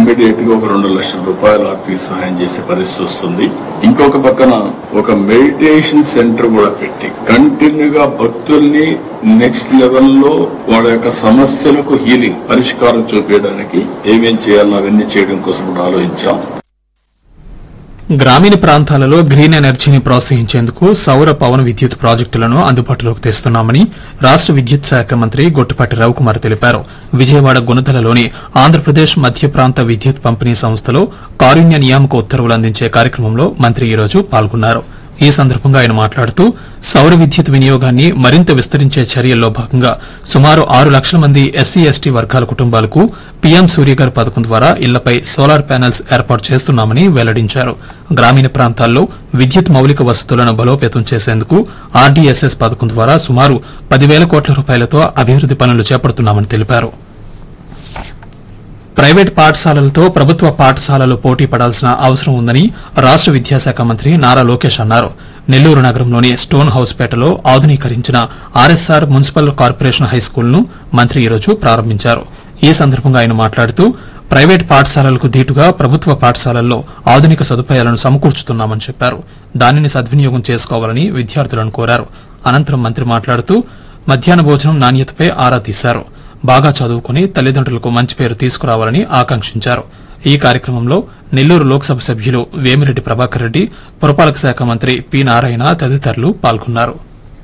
Immediate గా ఒక రెండు లక్షల రూపాయల ఆర్థిక సహాయం చేసే పరిస్థితి వస్తుంది ఇంకొక పక్కన ఒక మెడిటేషన్ సెంటర్ కూడా పెట్టి కంటిన్యూగా భక్తుల్ని నెక్స్ట్ లెవెల్లో వాళ్ళ యొక్క సమస్యలకు హీలింగ్ పరిష్కారం చూపించడానికి ఏమేం చేయాలో అవన్నీ చేయడం కోసం కూడా ఆలోచించాం గ్రామీణ ప్రాంతాలలో గ్రీన్ ఎనర్జీని ప్రోత్సహించేందుకు సౌర పవన విద్యుత్ ప్రాజెక్టులను అందుబాటులోకి తెస్తున్నామని రాష్ట విద్యుత్ శాఖ మంత్రి గొట్టిపాటి రవికుమార్ తెలిపారు విజయవాడ గుణదలలోని ఆంధ్రప్రదేశ్ మధ్య ప్రాంత విద్యుత్ పంపిణీ సంస్థలో కారుణ్య నియామక ఉత్తర్వులు అందించే కార్యక్రమంలో మంత్రి ఈ రోజు పాల్గొన్నారు ఈ సందర్భంగా ఆయన మాట్లాడుతూ సౌర విద్యుత్ వినియోగాన్ని మరింత విస్తరించే చర్యల్లో భాగంగా సుమారు ఆరు లక్షల మంది ఎస్సీ ఎస్టీ వర్గాల కుటుంబాలకు పీఎం సూర్యగర్ పథకం ద్వారా ఇళ్లపై సోలార్ ప్యానెల్స్ ఏర్పాటు చేస్తున్నామని వెల్లడించారు గ్రామీణ ప్రాంతాల్లో విద్యుత్ మౌలిక వసతులను బలోపేతం చేసేందుకు ఆర్డీఎస్ఎస్ పథకం ద్వారా సుమారు పదివేల కోట్ల రూపాయలతో అభివృద్ది పనులు చేపడుతున్నామని తెలిపారు ప్రైవేట్ పాఠశాలలతో ప్రభుత్వ పాఠశాలలు పోటీ పడాల్సిన అవసరం ఉందని రాష్ట విద్యాశాఖ మంత్రి నారా లోకేష్ అన్నారు నెల్లూరు నగరంలోని స్టోన్ హౌస్ పేటలో ఆధునీకరించిన ఆర్ఎస్ఆర్ మున్సిపల్ కార్పొరేషన్ హైస్కూల్ను మంత్రి ఈరోజు ప్రారంభించారు ఈ సందర్భంగా ఆయన మాట్లాడుతూ ప్రైవేట్ పాఠశాలలకు ధీటుగా ప్రభుత్వ పాఠశాలల్లో ఆధునిక సదుపాయాలను సమకూర్చుతున్నామని చెప్పారు దానిని సద్వినియోగం చేసుకోవాలని విద్యార్థులను కోరారు అనంతరం మంత్రి మాట్లాడుతూ మధ్యాహ్న భోజనం నాణ్యతపై ఆరా తీశారు బాగా చదువుకుని తల్లిదండ్రులకు మంచి పేరు తీసుకురావాలని ఆకాంక్షించారు ఈ కార్యక్రమంలో నెల్లూరు లోక్సభ సభ్యులు వేమిరెడ్డి ప్రభాకర్ రెడ్డి పురపాలక శాఖ మంత్రి పి నారాయణ తదితరులు పాల్గొన్నారు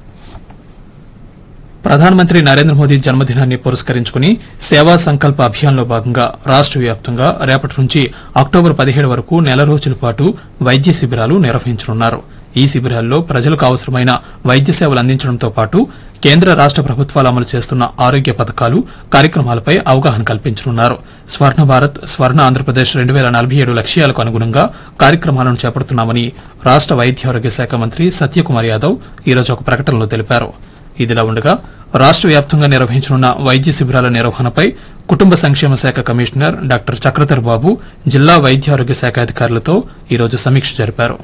ప్రధానమంత్రి నరేంద్ర మోదీ జన్మదినాన్ని పురస్కరించుకుని సేవా సంకల్ప అభియాన్లో భాగంగా రాష్ట వ్యాప్తంగా రేపటి నుంచి అక్టోబర్ పదిహేడు వరకు నెల రోజుల పాటు వైద్య శిబిరాలు నిర్వహించనున్నారు ఈ శిబిరాల్లో ప్రజలకు అవసరమైన వైద్య సేవలు అందించడంతో పాటు కేంద్ర రాష్ట ప్రభుత్వాలు అమలు చేస్తున్న ఆరోగ్య పథకాలు కార్యక్రమాలపై అవగాహన కల్పించనున్నారు స్వర్ణ భారత్ స్వర్ణ ఆంధ్రప్రదేశ్ రెండు వేల నలభై ఏడు లక్ష్యాలకు అనుగుణంగా కార్యక్రమాలను చేపడుతున్నామని రాష్ట వైద్యారోగ్య శాఖ మంత్రి సత్యకుమార్ యాదవ్ ఈరోజు ఒక ప్రకటనలో తెలిపారు ఇదిలా ఉండగా రాష్ట వ్యాప్తంగా నిర్వహించనున్న వైద్య శిబిరాల నిర్వహణపై కుటుంబ సంక్షేమ శాఖ కమిషనర్ డాక్టర్ చక్రధర్ బాబు జిల్లా వైద్యారోగ్య శాఖ అధికారులతో ఈరోజు సమీక్ష జరిపారు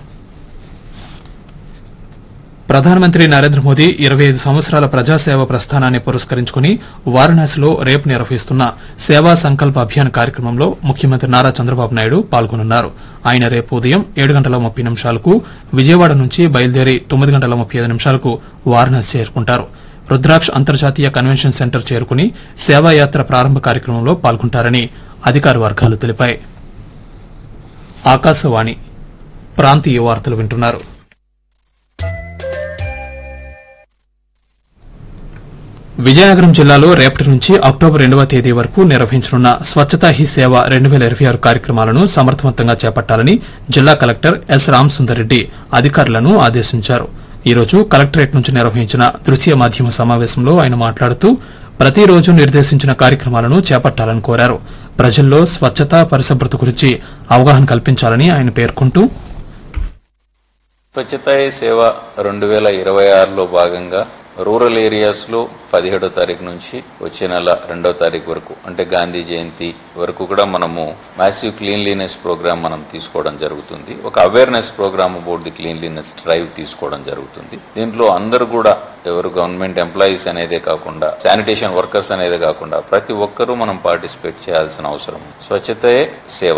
ప్రధానమంత్రి నరేంద్ర మోదీ ఇరవై ఐదు సంవత్సరాల ప్రజాసేవ ప్రస్థానాన్ని పురస్కరించుకుని వారణాసిలో రేపు నిర్వహిస్తున్న సేవా సంకల్ప అభియాన్ కార్యక్రమంలో ముఖ్యమంత్రి నారా చంద్రబాబు నాయుడు పాల్గొనున్నారు ఆయన రేపు ఉదయం ఏడు గంటల ముప్పై నిమిషాలకు విజయవాడ నుంచి బయలుదేరి తొమ్మిది గంటల ముప్పై ఐదు నిమిషాలకు వారణాసి చేరుకుంటారు రుద్రాక్ష్ అంతర్జాతీయ కన్వెన్షన్ సెంటర్ చేరుకుని సేవాయాత్ర ప్రారంభ కార్యక్రమంలో పాల్గొంటారని అధికార వర్గాలు తెలిపాయి ఆకాశవాణి ప్రాంతీయ వార్తలు వింటున్నారు విజయనగరం జిల్లాలో రేపటి నుంచి అక్టోబర్ రెండవ తేదీ వరకు నిర్వహించనున్న స్వచ్ఛతా హీ సేవ రెండు వేల ఇరవై ఆరు కార్యక్రమాలను సమర్థవంతంగా చేపట్టాలని జిల్లా కలెక్టర్ ఎస్ రామసుందర్రెడ్డి అధికారులను ఆదేశించారు ఈ రోజు కలెక్టరేట్ నుంచి నిర్వహించిన దృశ్య మాధ్యమ సమావేశంలో ఆయన మాట్లాడుతూ ప్రతిరోజు నిర్దేశించిన కార్యక్రమాలను చేపట్టాలని కోరారు ప్రజల్లో స్వచ్ఛత పరిశుభ్రత గురించి అవగాహన కల్పించాలని ఆయన పేర్కొంటూ స్వచ్ఛతా హీ సేవ రెండు వేల ఇరవై ఆరులో భాగంగా రూరల్ ఏరియాస్ లో పదిహేడో తారీఖు నుంచి వచ్చే నెల రెండో తారీఖు వరకు అంటే గాంధీ జయంతి వరకు కూడా మనము మ్యాసివ్ క్లీన్లీనెస్ ప్రోగ్రామ్ మనం తీసుకోవడం జరుగుతుంది ఒక awareness program about the cleanliness drive తీసుకోవడం జరుగుతుంది దీంట్లో అందరూ కూడా ఎవరు గవర్నమెంట్ ఎంప్లాయీస్ అనేదే కాకుండా శానిటేషన్ వర్కర్స్ అనేదే కాకుండా ప్రతి ఒక్కరూ మనం పార్టిసిపేట్ చేయాల్సిన అవసరం ఉంది. స్వచ్ఛతయే సేవ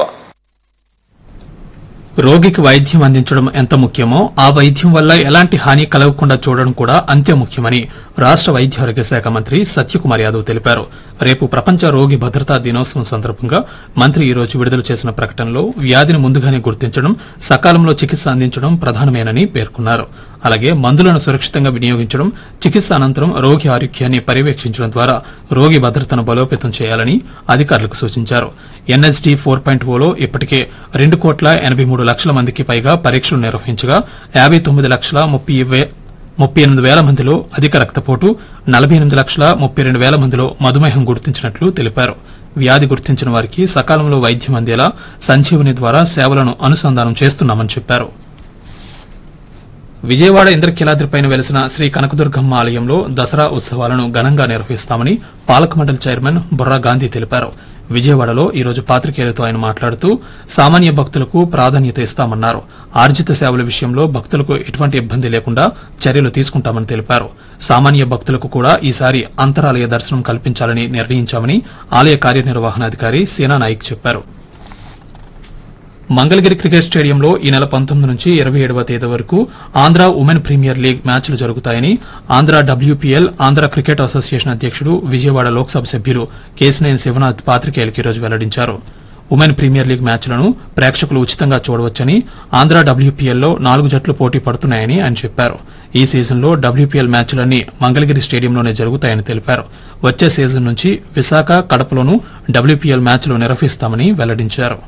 రోగికి వైద్యం అందించడం ఎంత ముఖ్యమో ఆ వైద్యం వల్ల ఎలాంటి హాని కలగకుండా చూడడం కూడా అంతే ముఖ్యమని రాష్ట వైద్యారోగ్య శాఖ మంత్రి సత్యకుమార్ యాదవ్ తెలిపారు రేపు ప్రపంచ రోగి భద్రతా దినోత్సవం సందర్భంగా మంత్రి ఈ రోజు విడుదల చేసిన ప్రకటనలో వ్యాధిని ముందుగానే గుర్తించడం సకాలంలో చికిత్స అందించడం ప్రధానమేనని పేర్కొన్నారు అలాగే మందులను సురక్షితంగా వినియోగించడం చికిత్స అనంతరం రోగి ఆరోగ్యాన్ని పర్యవేక్షించడం ద్వారా రోగి భద్రతను బలోపేతం చేయాలని అధికారులకు సూచించారు ఎన్ఎస్డి ఫోర్ పాయింట్ ఓలో ఇప్పటికే రెండు కోట్ల ఎనబై మూడు లక్షల మందికి పైగా పరీక్షలు నిర్వహించగా యాబై తొమ్మిది లక్షల ముప్పై వే- ముప్పై ఎనిమిది వేల మందిలో అధిక రక్తపోటు నలభై ఎనిమిది లక్షల ముప్పై రెండు వేల మందిలో మధుమేహం గుర్తించినట్లు తెలిపారు వ్యాధి గుర్తించిన వారికి సకాలంలో వైద్యం అందేలా సంజీవని ద్వారా సేవలను అనుసంధానం చేస్తున్నామని చెప్పారు విజయవాడ ఇంద్రకీలాద్రిపైన వెలిసిన శ్రీ కనకదుర్గమ్మ ఆలయంలో దసరా ఉత్సవాలను ఘనంగా నిర్వహిస్తామని పాలక మండలి చైర్మన్ బుర్రా గాంధీ తెలిపారు విజయవాడలో ఈ రోజు పాత్రికేయులతో ఆయన మాట్లాడుతూ సామాన్య భక్తులకు ప్రాధాన్యత ఇస్తామన్నారు ఆర్జిత సేవల విషయంలో భక్తులకు ఎటువంటి ఇబ్బంది లేకుండా చర్యలు తీసుకుంటామని తెలిపారు సామాన్య భక్తులకు కూడా ఈసారి అంతరాలయ దర్శనం కల్పించాలని నిర్ణయించామని ఆలయ కార్యనిర్వహణాధికారి సీనా నాయక్ చెప్పారు మంగళగిరి క్రికెట్ స్టేడియంలో ఈ నెల పంతొమ్మిది నుంచి ఇరవై ఏడవ తేదీ వరకు ఆంధ్ర ఉమెన్ ప్రీమియర్ లీగ్ మ్యాచ్లు జరుగుతాయని Andhra WPL Andhra cricket association అధ్యకుడు విజయవాడ లోక్సభ సభ్యులు కేసినేని శివనాథ్ పాత్రికేయులకు ఈరోజు వెల్లడించారు ఉమెన్ ప్రీమియర్ లీగ్ మ్యాచ్లను ప్రేక్షకులు ఉచితంగా చూడవచ్చని ఆంధ్ర డబ్ల్యూపీఎల్లో నాలుగు జట్లు పోటీ పడుతున్నాయని ఆయన చెప్పారు ఈ సీజన్లో డబ్ల్యూపీఎల్ మ్యాచ్లన్నీ మంగళగిరి స్టేడియంలోనే జరుగుతాయని తెలిపారు వచ్చే సీజన్ నుంచి విశాఖ కడపలోనూ డబ్ల్యూపీఎల్ మ్యాచ్లు నిర్వహిస్తామని వెల్లడించారు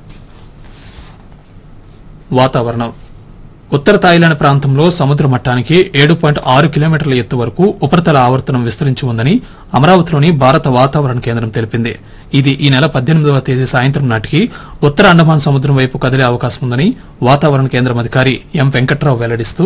వాతావరణం ఉత్తర థాయిలాండ్ ప్రాంతంలో సముద్ర మట్టానికి ఏడు పాయింట్ ఆరు కిలోమీటర్ల ఎత్తు వరకు ఉపరితల ఆవర్తనం విస్తరించి ఉందని అమరావతిలోని భారత వాతావరణ కేంద్రం తెలిపింది ఇది ఈ నెల పద్దెనిమిదవ తేదీ సాయంత్రం నాటికి ఉత్తర అండమాన్ సముద్రం వైపు కదిలే అవకాశం ఉందని వాతావరణ కేంద్రం అధికారి ఎం వెంకట్రావు వెల్లడిస్తూ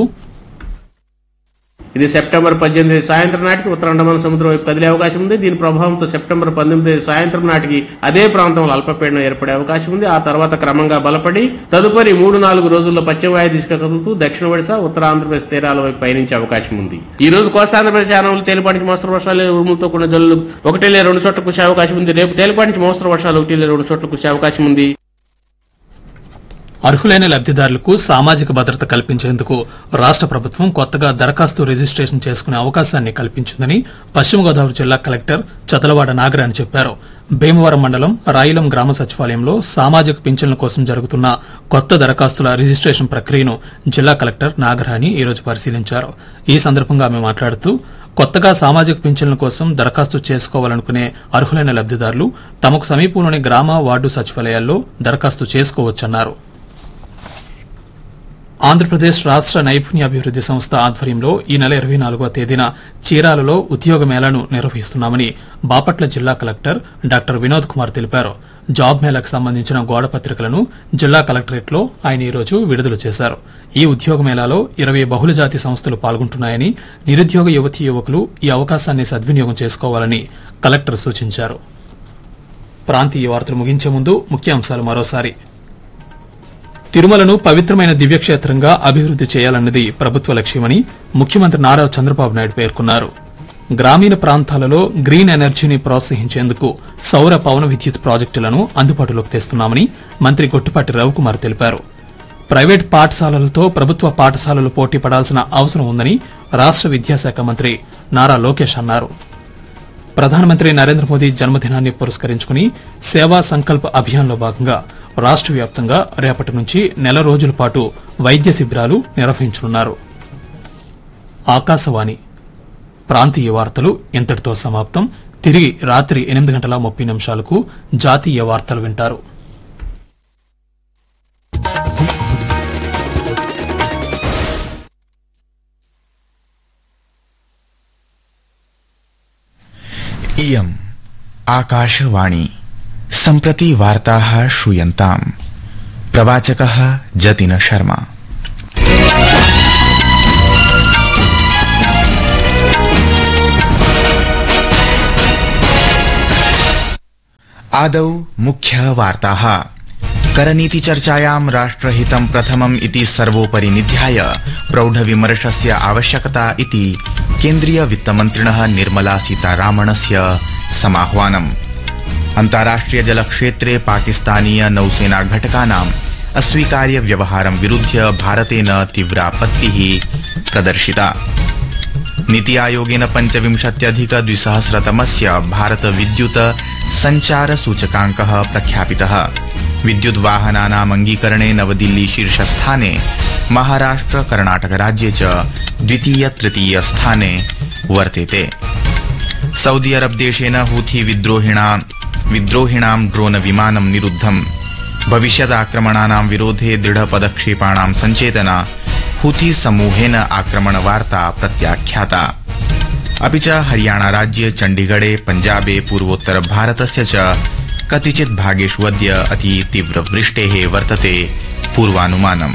ఇది సెప్టెంబర్ పద్దెనిమిది సాయంత్రం నాటికి ఉత్తర అండమాన్ సముద్రం వైపు కదిలే అవకాశం ఉంది దీని ప్రభావంతో సెప్టెంబర్ పంతొమ్మిది సాయంత్రం నాటికి అదే ప్రాంతంలో అల్పపీడనం ఏర్పడే అవకాశం ఉంది ఆ తర్వాత క్రమంగా బలపడి తదుపరి మూడు నాలుగు రోజుల్లో పశ్చిమ వాయు దిశగా కదులుతూ దక్షిణ ఒడిశా ఉత్తర ఆంధ్రప్రదేశ్ తీరాల వైపు పయనించే అవకాశం ఉంది ఈ రోజు కోస్తాంధ్రప్రదేశ్ యానంలో తేలిపాటి మోస్తరు వర్షాలు ఉరుములతో కూడిన జల్లులు ఒకటి లేదా రెండు చోట్ల కురిసే అవకాశం ఉంది రేపు తేలిపాటి మోస్తరు వర్షాలు ఒకటి లేదా రెండు చోట్ల కురిసే అవకాశం ఉంది అర్హులైన లబ్దిదారులకు సామాజిక భద్రత కల్పించేందుకు రాష్ట ప్రభుత్వం కొత్తగా దరఖాస్తు రిజిస్ట్రేషన్ చేసుకునే అవకాశాన్ని కల్పించిందని పశ్చిమ గోదావరి జిల్లా కలెక్టర్ చదలవాడ నాగరాణి చెప్పారు భీమవరం మండలం రాయిలం గ్రామ సచివాలయంలో సామాజిక పింఛన్ల కోసం జరుగుతున్న కొత్త దరఖాస్తుల రిజిస్ట్రేషన్ ప్రక్రియను జిల్లా కలెక్టర్ నాగరాణి ఈరోజు పరిశీలించారు ఈ సందర్భంగా ఆమె మాట్లాడుతూ కొత్తగా సామాజిక పింఛన్ల కోసం దరఖాస్తు చేసుకోవాలనుకునే అర్హులైన లబ్దిదారులు తమకు సమీపంలోని గ్రామ వార్డు సచివాలయాల్లో దరఖాస్తు చేసుకోవచ్చన్నారు ఆంధ్రప్రదేశ్ రాష్ట నైపుణ్యాభివృద్ది సంస్థ ఆధ్వర్యంలో ఈ నెల ఇరవై నాలుగవ తేదీన చీరాలలో ఉద్యోగ మేళాను నిర్వహిస్తున్నామని బాపట్ల జిల్లా కలెక్టర్ డాక్టర్ వినోద్ కుమార్ తెలిపారు జాబ్ మేళాకు సంబంధించిన గోడ పత్రికలను జిల్లా కలెక్టరేట్లో ఆయన ఈరోజు విడుదల చేశారు ఈ ఉద్యోగ మేళాలో ఇరవై బహుళజాతి సంస్థలు పాల్గొంటున్నాయని నిరుద్యోగ యువతీ యువకులు ఈ అవకాశాన్ని సద్వినియోగం చేసుకోవాలని కలెక్టర్ సూచించారు ప్రాంతీయ వార్తలు ముగించే ముందు ముఖ్యాంశాలు మరోసారి తిరుమలను పవిత్రమైన దివ్యక్షేత్రంగా అభివృద్ది చేయాలన్నది ప్రభుత్వ లక్ష్యమని ముఖ్యమంత్రి నారా చంద్రబాబు నాయుడు పేర్కొన్నారు గ్రామీణ ప్రాంతాలలో గ్రీన్ ఎనర్జీని ప్రోత్సహించేందుకు సౌర పవన విద్యుత్ ప్రాజెక్టులను అందుబాటులోకి తెస్తున్నామని మంత్రి గొట్టిపాటి రవికుమార్ తెలిపారు ప్రైవేట్ పాఠశాలలతో ప్రభుత్వ పాఠశాలలు పోటీ పడాల్సిన అవసరం ఉందని రాష్ట విద్యాశాఖ మంత్రి నారా లోకేష్ అన్నారు ప్రధానమంత్రి నరేంద్ర మోదీ జన్మదినాన్ని పురస్కరించుకుని సేవా సంకల్ప్ అభియాన్లో భాగంగా రాష్ట్ర వ్యాప్తంగా రేపటి నుంచి నెల రోజుల పాటు వైద్య శిబిరాలు నిర్వహించనున్నారు ఆకాశవాణి ప్రాంతీయ వార్తలు ఇంతటితో సమాప్తం తిరిగి రాత్రి ఎనిమిది గంటల ముప్పై నిమిషాలకు జాతీయ వార్తలు వింటారు इयम् आकाशवाणी सम्प्रति वार्ताः श्रूयन्ताम् प्रवाचकः जतिन शर्मा आदौ मुख्यवार्ताः करनीतिचर्चायां राष्ट्रहितं प्रथमम् इति सर्वोपरि निध्याय प्रौढविमर्शस्य आवश्यकता इति केन्द्रीय वित्तमन्त्रिणः निर्मला सीतारामणस्य समाह्वानम् अन्ताराष्ट्रिय जलक्षेत्रे पाकिस्तानीय नौसेना घटकानाम् अस्वीकार्य व्यवहारं विरुध्य भारतेन तीव्रापत्तिः प्रदर्शिता नीति आयोगेन पञ्चविंशत्यधिक द्विसहस्रतमस्य भारत विद्युत सञ्चार सूचकाङ्कः प्रख्यापितः विद्युद् वाहनानाम् अङ्गीकरणे नवदिल्ली शीर्षस्थाने महाराष्ट्र कर्णाटक राज्ये च द्वितीय तृतीय स्थाने वर्तेते सऊदी अरब देशेन हूथी विद्रोहिणा विद्रोहिणां ड्रोन विमानं निरुद्धम् भविष्यदाक्रमणानां विरोधे दृढपदक्षेपाणां सञ्चेतना हूथी समूहेन आक्रमणवार्ता प्रत्याख्याता अपि च हरियाणा राज्ये चण्डीगढे पञ्जाबे पूर्वोत्तर भारतस्य च कतिचित् भागेषु अद्य अति तीव्रवृष्टेः वर्तते पूर्वानुमानम्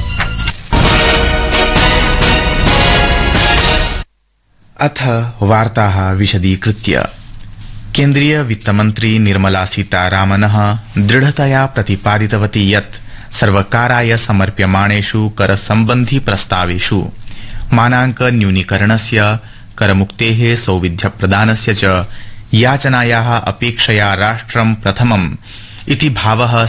अथ वार्ताः विशदीकृत्य केन्द्रीय वित्तमन्त्री निर्मला सीतारामनः दृढतया प्रतिपादितवती यत् सर्वकाराय समर्प्यमाणेषु करसम्बन्धि प्रस्तावेषु मानाङ्क न्यूनीकरणस्य करमुक्तेः सौविध्यप्रदानस्य च याचनायाः अपेक्षया राष्ट्रं प्रथमम् इति भावः